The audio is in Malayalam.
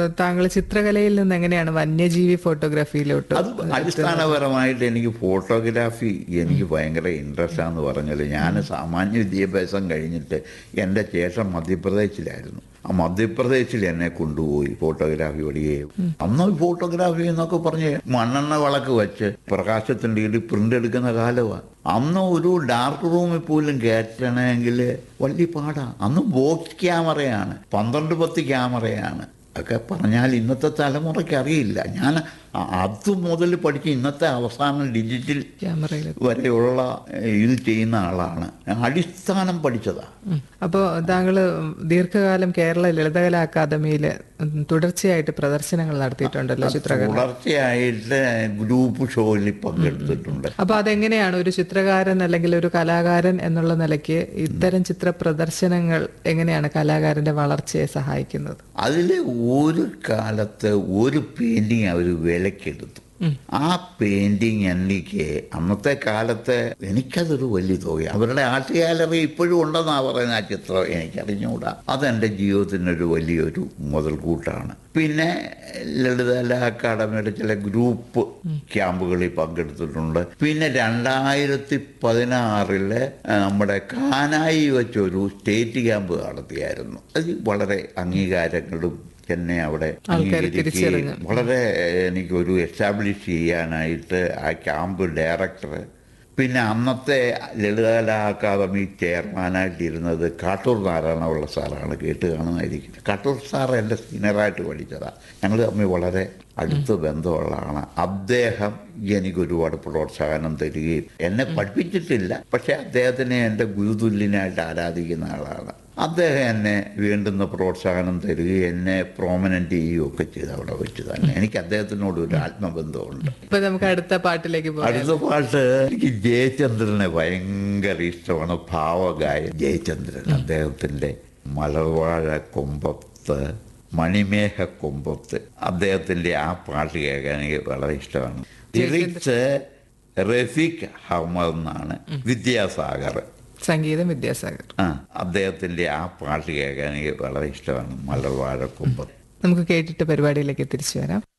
താങ്കൾ ചിത്രകലയിൽ നിന്ന് എങ്ങനെയാണ് വന്യജീവി ഫോട്ടോഗ്രാഫിയിലോട്ട് അത് അടിസ്ഥാനപരമായിട്ട് എനിക്ക് ഫോട്ടോഗ്രാഫി എനിക്ക് ഭയങ്കര ഇൻട്രസ്റ്റ് ആണെന്ന് പറഞ്ഞാൽ ഞാൻ സാമാന്യ വിദ്യാഭ്യാസം കഴിഞ്ഞിട്ട് എൻ്റെ ചേട്ടൻ മധ്യപ്രദേശിലായിരുന്നു ആ മധ്യപ്രദേശിൽ എന്നെ കൊണ്ടുപോയി ഫോട്ടോഗ്രാഫി പഠിക്കുകയും അന്ന് ഈ ഫോട്ടോഗ്രാഫി എന്നൊക്കെ പറഞ്ഞ് മണ്ണെണ്ണ വിളക്ക് വെച്ച് പ്രകാശത്തിൻ്റെ ഇടയിൽ പ്രിന്റ് എടുക്കുന്ന കാലമാണ് അന്ന് ഒരു ഡാർക്ക് റൂമിൽ പോലും കയറ്റണമെങ്കിൽ വലിയ പാടാ അന്ന് ബോക്സ് ക്യാമറയാണ് പന്ത്രണ്ട് പത്ത് ക്യാമറയാണ് ഒക്കെ പറഞ്ഞാൽ ഇന്നത്തെ തലമുറയ്ക്ക് അറിയില്ല ഞാൻ അ- അത് മുതൽ പഠിച്ച് ഇന്നത്തെ അവസാനം ഡിജിറ്റൽ ക്യാമറയിൽ വരെയുള്ള ഏഹ്, ഇത് ചെയ്യുന്ന ആളാണ് ഞാൻ അടിസ്ഥാനം പഠിച്ചതാ അപ്പോൾ താങ്കൾ ദീർഘകാലം കേരള ലളിതകലാ അക്കാദമിയിൽ തുടർച്ചയായിട്ട് പ്രദർശനങ്ങൾ നടത്തിയിട്ടുണ്ടല്ലോ ചിത്രകല തുടർച്ചയായിട്ട് ഗ്രൂപ്പ് ഷോയിൽ പങ്കെടുത്തിട്ടുണ്ട് അപ്പൊ അതെങ്ങനെയാണ് ഒരു ചിത്രകാരൻ അല്ലെങ്കിൽ ഒരു കലാകാരൻ എന്നുള്ള നിലയ്ക്ക് ഇത്തരം ചിത്ര പ്രദർശനങ്ങൾ എങ്ങനെയാണ് കലാകാരന്റെ വളർച്ചയെ സഹായിക്കുന്നത് അതിൽ ഒരു കാലത്ത് ഒരു പെയിന്റിങ് അവർ വിലക്കെടുത്തു ആ പെയിന്റിങ് എനിക്ക് അന്നത്തെ കാലത്ത് എനിക്കതൊരു വലിയ തുക അവരുടെ ആർട്ട് ഗാലറി ഇപ്പോഴും ഉണ്ടെന്നാ പറയുന്ന ആ ചിത്രം എനിക്കറിഞ്ഞുകൂടാ അതെൻ്റെ ജീവിതത്തിനൊരു വലിയൊരു മുതൽക്കൂട്ടാണ് പിന്നെ ലളിതകലാ അക്കാദമിയുടെ ചില ഗ്രൂപ്പ് ക്യാമ്പുകളിൽ പങ്കെടുത്തിട്ടുണ്ട് പിന്നെ രണ്ടായിരത്തി പതിനാറില് നമ്മുടെ കാനായി വെച്ചൊരു സ്റ്റേറ്റ് ക്യാമ്പ് നടത്തിയായിരുന്നു അത് വളരെ അംഗീകാരങ്ങളും എന്നെ അവിടെ ആൾക്കാര് തിരിച്ചറിഞ്ഞു. അംഗീകരിക്കുകയും വളരെ എനിക്കൊരു എസ്റ്റാബ്ലിഷ് ചെയ്യാനായിട്ട് ആ ക്യാമ്പ് ഡയറക്ടർ പിന്നെ അന്നത്തെ ലളിതകലാ അക്കാദമി ചെയർമാനായിട്ടിരുന്നത് കാട്ടൂർ നാരായണപിള്ള സാറാണ് കേട്ട് കാണുമായിരിക്കും കാട്ടൂർ സാർ എൻ്റെ സീനിയറായിട്ട് പഠിച്ചതാണ് ഞങ്ങൾ തമ്മിൽ വളരെ അടുത്ത ബന്ധമുള്ളതാണ് അദ്ദേഹം എനിക്ക് ഒരുപാട് പ്രോത്സാഹനം തരികയും എന്നെ പഠിപ്പിച്ചിട്ടില്ല പക്ഷെ അദ്ദേഹത്തിനെ എൻ്റെ ഗുരുതുല്യനായിട്ട് ആരാധിക്കുന്ന ആളാണ് അദ്ദേഹം എന്നെ വേണ്ടുന്ന പ്രോത്സാഹനം തരികയും എന്നെ പ്രോമനൻ്റ് ചെയ്യുകയും ഒക്കെ ചെയ്ത് അവിടെ വെച്ച് തന്നെ എനിക്ക് അദ്ദേഹത്തിനോട് ഒരു ആത്മബന്ധമുണ്ട് ഇപ്പൊ നമുക്ക് അടുത്ത പാട്ടിലേക്ക് പോകാം അടുത്ത പാട്ട് എനിക്ക് ജയചന്ദ്രനെ ഭയങ്കര ഇഷ്ടമാണ് ഭാവഗായൻ ജയചന്ദ്രൻ അദ്ദേഹത്തിന്റെ മലർവാഴ കൊമ്പത്ത് മണിമേഘ കൊമ്പത്ത് അദ്ദേഹത്തിന്റെ ആ പാട്ട് കേൾക്കാൻ എനിക്ക് വളരെ ഇഷ്ടമാണ് ലിറിക്സ് റഫീഖ് അഹമ്മദ് എന്നാണ് വിദ്യാസാഗർ സംഗീതം വിദ്യാസാഗർ ആ അദ്ദേഹത്തിന്റെ ആ പാട്ട് കേൾക്കാൻ എനിക്ക് വളരെ ഇഷ്ടമാണ് മലർവാഴ കൊമ്പത്ത് നമുക്ക് കേട്ടിട്ട് പരിപാടിയിലേക്ക് തിരിച്ചു വരാം